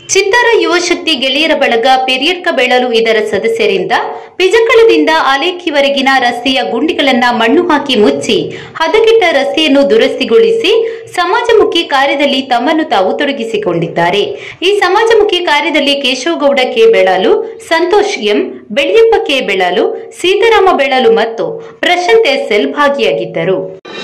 ಚಿತ್ತಾರ ಯುವಶಕ್ತಿ ಗೆಳೆಯರ ಬಳಗ ಪೆರಿಯಡ್ಕ ಬೆಳಲು ಇದರ ಸದಸ್ಯರಿಂದ ಬಿಜಕಳದಿಂದ ಆಲೇಖಿವರೆಗಿನ ರಸ್ತೆಯ ಗುಂಡಿಗಳನ್ನ ಮಣ್ಣು ಹಾಕಿ ಮುಚ್ಚಿ ಹದಗೆಟ್ಟ ರಸ್ತೆಯನ್ನು ದುರಸ್ತಿಗೊಳಿಸಿ ಸಮಾಜಮುಖಿ ಕಾರ್ಯದಲ್ಲಿ ತಮ್ಮನ್ನು ತಾವು ತೊಡಗಿಸಿಕೊಂಡಿದ್ದಾರೆ ಈ ಸಮಾಜಮುಖಿ ಕಾರ್ಯದಲ್ಲಿ Keshavagowda K Belalu Santosh M Belliyappa K Belalu Seetharama Belalu ಮತ್ತು ಪ್ರಶಾಂತ್ ಎಸ್ಎಲ್ ಭಾಗಿಯಾಗಿದ್ದರು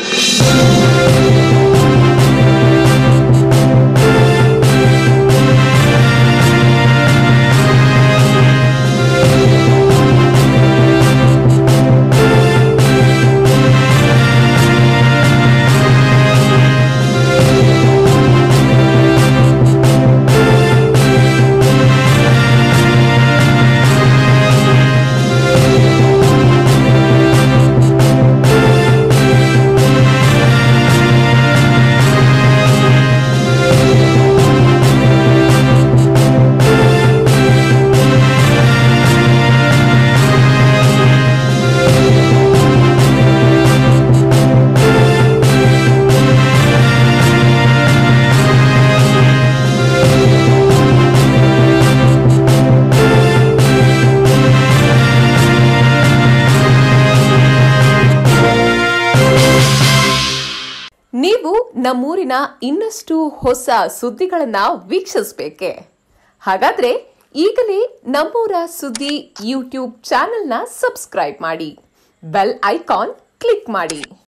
ನೀವು ನಮ್ಮೂರಿನ ಇನ್ನಷ್ಟು ಹೊಸ ಸುದ್ದಿಗಳನ್ನ ವೀಕ್ಷಿಸಬೇಕೆ ಹಾಗಾದ್ರೆ ಈಗಲೇ ನಮ್ಮೂರ ಸುದ್ದಿ ಯೂಟ್ಯೂಬ್ ಚಾನೆಲ್ನ ಸಬ್ಸ್ಕ್ರೈಬ್ ಮಾಡಿ ಬೆಲ್ ಐಕಾನ್ ಕ್ಲಿಕ್ ಮಾಡಿ